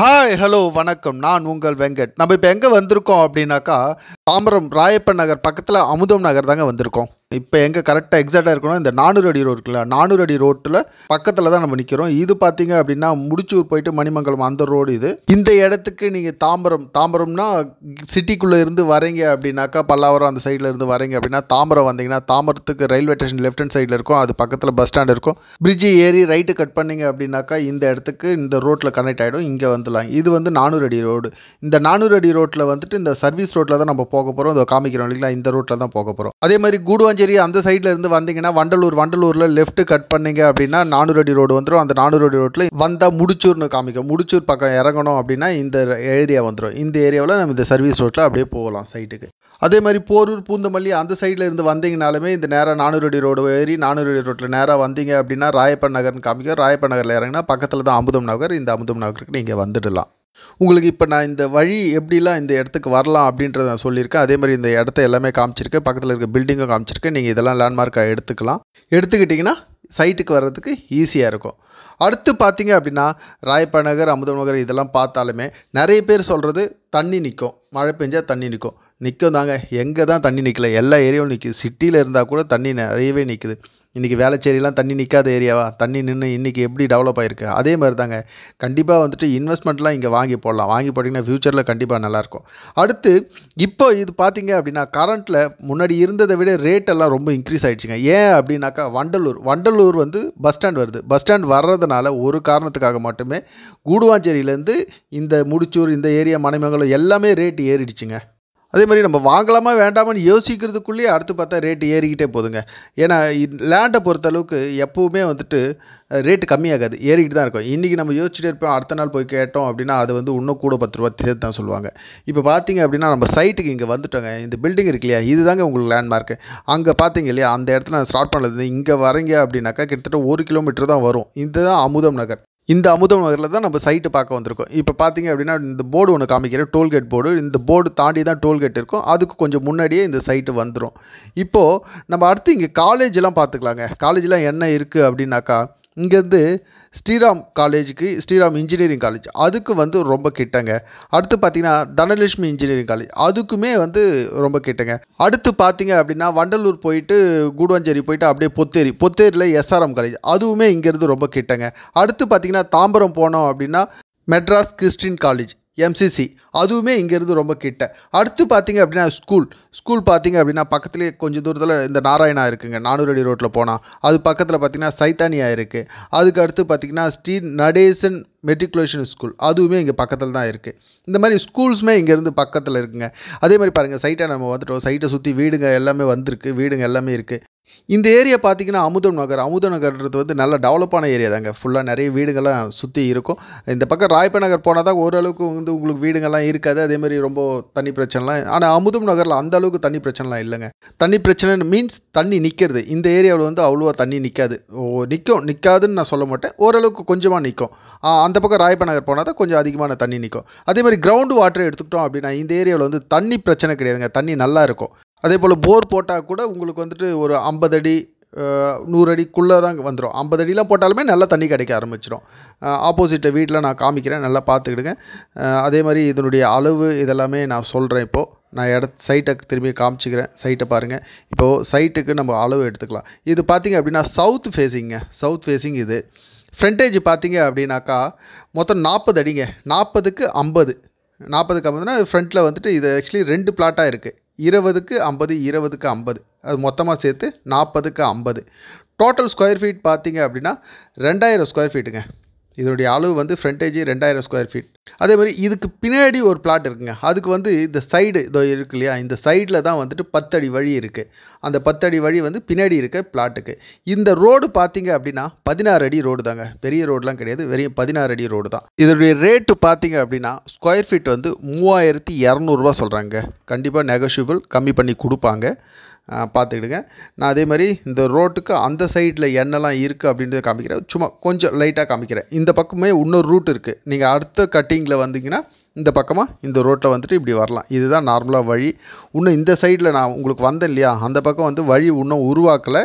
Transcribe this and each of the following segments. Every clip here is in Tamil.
ஹாய் ஹலோ வணக்கம் நான் உங்கள் வெங்கட் நம்ம இப்போ எங்கே வந்திருக்கோம் அப்படின்னாக்கா தாம்பரம் ராயப்பன் நகர் பக்கத்தில் அமுதம் நகர் தாங்க வந்திருக்கோம் இப்போ எங்கே கரெக்டாக எக்ஸாக்டாக இருக்கணும் இந்த நானூறு அடி ரோடு இருக்குல்ல நானூறு அடி ரோட்டில் பக்கத்தில் தான் நம்ம நிற்கிறோம் இது பார்த்தீங்க அப்படின்னா முடிச்சூர் போயிட்டு மணிமங்கலம் அந்த ரோடு இது இந்த இடத்துக்கு நீங்கள் தாம்பரம் தாம்பரம்னா சிட்டிக்குள்ளே இருந்து வரீங்க அப்படின்னாக்கா பல்லாவரம் அந்த சைடில் இருந்து வரீங்க அப்படின்னா தாம்பரம் வந்தீங்கன்னா தாம்பரத்துக்கு ரயில்வே ஸ்டேஷன் லெஃப்ட் ஹேண்ட் சைடில் இருக்கும் அது பக்கத்தில் பஸ் ஸ்டாண்ட் இருக்கும் பிரிட்ஜு ஏறி ரைட்டு கட் பண்ணீங்க அப்படின்னாக்கா இந்த இடத்துக்கு இந்த ரோட்டில் கனெக்ட் ஆகிடும் இங்கே வந்துடலாம் இது வந்து நானூறு அடி ரோடு இந்த நானூறு அடி ரோட்டில் வந்துட்டு இந்த சர்வீஸ் ரோட்டில் தான் நம்ம போக போகிறோம் இதை காமிக்கிறோம் இல்லைங்களா இந்த ரோட்டில் தான் போக போகிறோம் அதே மாதிரி கூடுவாஞ்சேரி அந்த சைடில் இருந்து வந்தீங்கன்னா வண்டலூர் வண்டலூரில் லெஃப்ட் கட் பண்ணீங்க அப்படின்னா நானூறு அடி ரோடு வந்துடும் அந்த நானூறு அடி ரோட்டில் வந்தால் முடிச்சூர்னு காமிக்கும் முடிச்சூர் பக்கம் இறங்கணும் அப்படின்னா இந்த ஏரியா வந்துடும் இந்த ஏரியாவில் நம்ம இந்த சர்வீஸ் ரோட்டில் அப்படியே போகலாம் சைட்டுக்கு அதே மாதிரி போரூர் பூந்தமல்லி அந்த சைடில் இருந்து வந்தீங்கனாலுமே இந்த நேராக நானூறு அடி ரோடு ஏறி நானூறு அடி ரோட்டில் நேராக வந்தீங்க அப்படின்னா ராயப்பன் நகர்னு காமிக்கும் ராயப்பன் நகரில் இறங்கினா பக்கத்தில் தான் அமுதம் நகர் இந்த அமுதம் நகருக்கு நீங்கள் வந்துடலாம் உங்களுக்கு இப்போ நான் இந்த வழி எப்படிலாம் இந்த இடத்துக்கு வரலாம் அப்படின்றத நான் சொல்லியிருக்கேன் அதே மாதிரி இந்த இடத்த எல்லாமே காமிச்சிருக்கேன் பக்கத்தில் இருக்க பில்டிங்கும் காமிச்சிருக்கேன் நீங்கள் இதெல்லாம் லேண்ட்மார்க்காக எடுத்துக்கலாம் எடுத்துக்கிட்டிங்கன்னா சைட்டுக்கு வர்றதுக்கு ஈஸியாக இருக்கும் அடுத்து பார்த்தீங்க அப்படின்னா ராயப்ப நகர் அமுதம் நகர் இதெல்லாம் பார்த்தாலுமே நிறைய பேர் சொல்கிறது தண்ணி நிற்கும் மழை பெஞ்சால் தண்ணி நிற்கும் நிற்கும் தாங்க எங்கே தான் தண்ணி நிற்கல எல்லா ஏரியாவும் நிற்கிது சிட்டியில் இருந்தால் கூட தண்ணி நிறையவே நிற்குது இன்றைக்கி வேளச்சேரிலாம் தண்ணி நிற்காத ஏரியாவா தண்ணி நின்று இன்றைக்கி எப்படி டெவலப் ஆகிருக்கு அதே மாதிரி தாங்க கண்டிப்பாக வந்துட்டு இன்வெஸ்ட்மெண்ட்லாம் இங்கே வாங்கி போடலாம் வாங்கி போட்டிங்கன்னா ஃப்யூச்சரில் கண்டிப்பாக நல்லாயிருக்கும் அடுத்து இப்போ இது பார்த்தீங்க அப்படின்னா கரண்ட்டில் முன்னாடி இருந்ததை விட ரேட் எல்லாம் ரொம்ப இன்க்ரீஸ் ஆகிடுச்சுங்க ஏன் அப்படின்னாக்கா வண்டலூர் வண்டலூர் வந்து பஸ் ஸ்டாண்ட் வருது பஸ் ஸ்டாண்ட் வர்றதுனால ஒரு காரணத்துக்காக மட்டுமே கூடுவாஞ்சேரியிலேருந்து இந்த முடிச்சூர் இந்த ஏரியா மணிமங்கலம் எல்லாமே ரேட் ஏறிடுச்சுங்க அதே மாதிரி நம்ம வாங்கலாமா வேண்டாமான்னு யோசிக்கிறதுக்குள்ளேயே அடுத்து பார்த்தா ரேட்டு ஏறிக்கிட்டே போகுதுங்க ஏன்னா லேண்டை பொறுத்தளவுக்கு எப்போவுமே வந்துட்டு ரேட்டு கம்மியாகாது ஏறிக்கிட்டு தான் இருக்கும் இன்றைக்கி நம்ம யோசிச்சுட்டே இருப்போம் அடுத்த நாள் போய் கேட்டோம் அப்படின்னா அது வந்து இன்னும் கூட பத்து ரூபா சேர்த்து தான் சொல்லுவாங்க இப்போ பார்த்தீங்க அப்படின்னா நம்ம சைட்டுக்கு இங்கே வந்துட்டோங்க இந்த பில்டிங் இருக்கு இல்லையா இது தாங்க உங்களுக்கு லேண்ட்மார்க்கு அங்கே பார்த்தீங்க இல்லையா அந்த இடத்துல நான் ஸ்டார்ட் பண்ணது இங்கே வரீங்க அப்படின்னாக்கா கிட்டத்தட்ட ஒரு கிலோமீட்டர் தான் வரும் இதுதான் அமுதம் நகர் இந்த அமுதம் நகரில் தான் நம்ம சைட்டு பார்க்க வந்திருக்கோம் இப்போ பார்த்தீங்க அப்படின்னா இந்த போர்டு ஒன்று காமிக்கிறேன் டோல்கேட் போர்டு இந்த போர்டு தாண்டி தான் டோல்கேட் இருக்கும் அதுக்கு கொஞ்சம் முன்னாடியே இந்த சைட்டு வந்துடும் இப்போது நம்ம அடுத்து இங்கே காலேஜெலாம் பார்த்துக்கலாங்க காலேஜெலாம் என்ன இருக்குது அப்படின்னாக்கா இங்கேருந்து ஸ்ரீராம் காலேஜுக்கு ஸ்ரீராம் இன்ஜினியரிங் காலேஜ் அதுக்கு வந்து ரொம்ப கிட்டங்க அடுத்து பார்த்தீங்கன்னா தனலட்சுமி இன்ஜினியரிங் காலேஜ் அதுக்குமே வந்து ரொம்ப கிட்டங்க அடுத்து பார்த்தீங்க அப்படின்னா வண்டலூர் போயிட்டு கூடுவாஞ்சேரி போயிட்டு அப்படியே பொத்தேரி பொத்தேரியில் எஸ்ஆர்எம் காலேஜ் அதுவுமே இங்கேருந்து ரொம்ப கிட்டங்க அடுத்து பார்த்தீங்கன்னா தாம்பரம் போனோம் அப்படின்னா மெட்ராஸ் கிறிஸ்டின் காலேஜ் எம்சிசி அதுவுமே இங்கேருந்து ரொம்ப கிட்ட அடுத்து பார்த்தீங்க அப்படின்னா ஸ்கூல் ஸ்கூல் பார்த்தீங்க அப்படின்னா பக்கத்துலேயே கொஞ்சம் தூரத்தில் இந்த நாராயணா இருக்குங்க நானூறு அடி ரோட்டில் போனால் அது பக்கத்தில் பார்த்தீங்கன்னா சைத்தானியா இருக்குது அதுக்கு அடுத்து பார்த்தீங்கன்னா ஸ்ரீ நடேசன் மெட்ரிகுலேஷன் ஸ்கூல் அதுவுமே இங்கே பக்கத்தில் தான் இருக்குது இந்த மாதிரி ஸ்கூல்ஸுமே இங்கேருந்து பக்கத்தில் இருக்குங்க அதே மாதிரி பாருங்கள் சைட்டை நம்ம வந்துட்டோம் சைட்டை சுற்றி வீடுங்க எல்லாமே வந்திருக்கு வீடுங்க எல்லாமே இருக்குது இந்த ஏரியா பார்த்தீங்கன்னா அமுதம் நகர் அமுதம் நகர்ன்றது வந்து நல்ல டெவலப்பான ஏரியா தாங்க ஃபுல்லாக நிறைய வீடுங்கள்லாம் சுற்றி இருக்கும் இந்த பக்கம் ராயப்ப நகர் போனால் தான் ஓரளவுக்கு வந்து உங்களுக்கு வீடுங்கள்லாம் இருக்காது அதே மாதிரி ரொம்ப தண்ணி பிரச்சனைலாம் ஆனால் அமுதம் நகரில் அந்த அளவுக்கு தண்ணி பிரச்சனைலாம் இல்லைங்க தண்ணி பிரச்சனை மீன்ஸ் தண்ணி நிற்கிறது இந்த ஏரியாவில் வந்து அவ்வளோவா தண்ணி நிற்காது ஓ நிற்கும் நிற்காதுன்னு நான் சொல்ல மாட்டேன் ஓரளவுக்கு கொஞ்சமாக நிற்கும் அந்த பக்கம் ராயப்ப நகர் போனால் தான் கொஞ்சம் அதிகமான தண்ணி நிற்கும் அதே மாதிரி கிரவுண்டு வாட்டர் எடுத்துக்கிட்டோம் அப்படின்னா இந்த ஏரியாவில் வந்து தண்ணி பிரச்சனை கிடையாதுங்க தண்ணி நல்லா இருக்கும் அதே போல் போர் போட்டால் கூட உங்களுக்கு வந்துட்டு ஒரு ஐம்பது அடி நூறு அடிக்குள்ளே தான் வந்துடும் ஐம்பது அடிலாம் போட்டாலுமே நல்லா தண்ணி கிடைக்க ஆரம்பிச்சிடும் ஆப்போசிட்டை வீட்டில் நான் காமிக்கிறேன் நல்லா பார்த்துக்கிடுங்க அதே மாதிரி இதனுடைய அளவு இதெல்லாமே நான் சொல்கிறேன் இப்போது நான் இட சைட்டை திரும்பி காமிச்சிக்கிறேன் சைட்டை பாருங்கள் இப்போது சைட்டுக்கு நம்ம அளவு எடுத்துக்கலாம் இது பார்த்திங்க அப்படின்னா சவுத் ஃபேஸிங்க சவுத் ஃபேஸிங் இது ஃப்ரண்டேஜ் பார்த்தீங்க அப்படின்னாக்கா மொத்தம் நாற்பது அடிங்க நாற்பதுக்கு ஐம்பது நாற்பதுக்கு ஐம்பதுனா ஃப்ரண்ட்டில் வந்துட்டு இது ஆக்சுவலி ரெண்டு பிளாட்டாக இருக்குது இருபதுக்கு ஐம்பது இருபதுக்கு ஐம்பது அது மொத்தமாக சேர்த்து நாற்பதுக்கு ஐம்பது டோட்டல் ஸ்கொயர் ஃபீட் பார்த்தீங்க அப்படின்னா ரெண்டாயிரம் ஸ்கொயர் ஃபீட்டுங்க இதனுடைய அளவு வந்து ஃப்ரண்டேஜ் ரெண்டாயிரம் ஸ்கொயர் ஃபீட் அதே மாதிரி இதுக்கு பின்னாடி ஒரு பிளாட் இருக்குங்க அதுக்கு வந்து இந்த சைடு இதோ இருக்கு இல்லையா இந்த சைடில் தான் வந்துட்டு பத்தடி வழி இருக்குது அந்த பத்தடி வழி வந்து பின்னாடி இருக்க பிளாட்டுக்கு இந்த ரோடு பார்த்தீங்க அப்படின்னா பதினாறு அடி ரோடு தாங்க பெரிய ரோடுலாம் கிடையாது வெறும் பதினாறு அடி ரோடு தான் இதனுடைய ரேட்டு பார்த்தீங்க அப்படின்னா ஸ்கொயர் ஃபீட் வந்து மூவாயிரத்தி இரநூறுபா சொல்கிறாங்க கண்டிப்பாக நெகோஷியபிள் கம்மி பண்ணி கொடுப்பாங்க பார்த்துக்கிடுங்க நான் அதே மாதிரி இந்த ரோட்டுக்கு அந்த சைடில் என்னெல்லாம் இருக்குது அப்படின்றத காமிக்கிறேன் சும்மா கொஞ்சம் லைட்டாக காமிக்கிறேன் இந்த பக்கமே இன்னொரு ரூட் இருக்குது நீங்கள் அடுத்த கட்டிங்கில் வந்தீங்கன்னா இந்த பக்கமாக இந்த ரோட்டில் வந்துட்டு இப்படி வரலாம் இதுதான் நார்மலாக வழி இன்னும் இந்த சைடில் நான் உங்களுக்கு வந்தேன் இல்லையா அந்த பக்கம் வந்து வழி இன்னும் உருவாக்கலை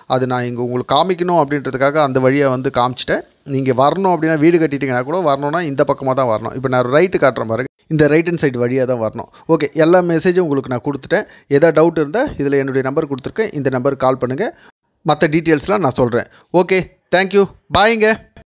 அது நான் இங்கே உங்களுக்கு காமிக்கணும் அப்படின்றதுக்காக அந்த வழியை வந்து காமிச்சிட்டேன் நீங்கள் வரணும் அப்படின்னா வீடு கட்டிட்டீங்கன்னா கூட வரணும்னா இந்த பக்கமாக தான் வரணும் இப்போ நான் ரைட்டு காட்டுறேன் பாருங்க இந்த ரைட் ஹேண்ட் சைடு வழியாக தான் வரணும் ஓகே எல்லா மெசேஜும் உங்களுக்கு நான் கொடுத்துட்டேன் எதாவது டவுட் இருந்தால் இதில் என்னுடைய நம்பர் கொடுத்துருக்கேன் இந்த நம்பருக்கு கால் பண்ணுங்கள் மற்ற டீட்டெயில்ஸ்லாம் நான் சொல்கிறேன் ஓகே தேங்க்யூ பாய்ங்க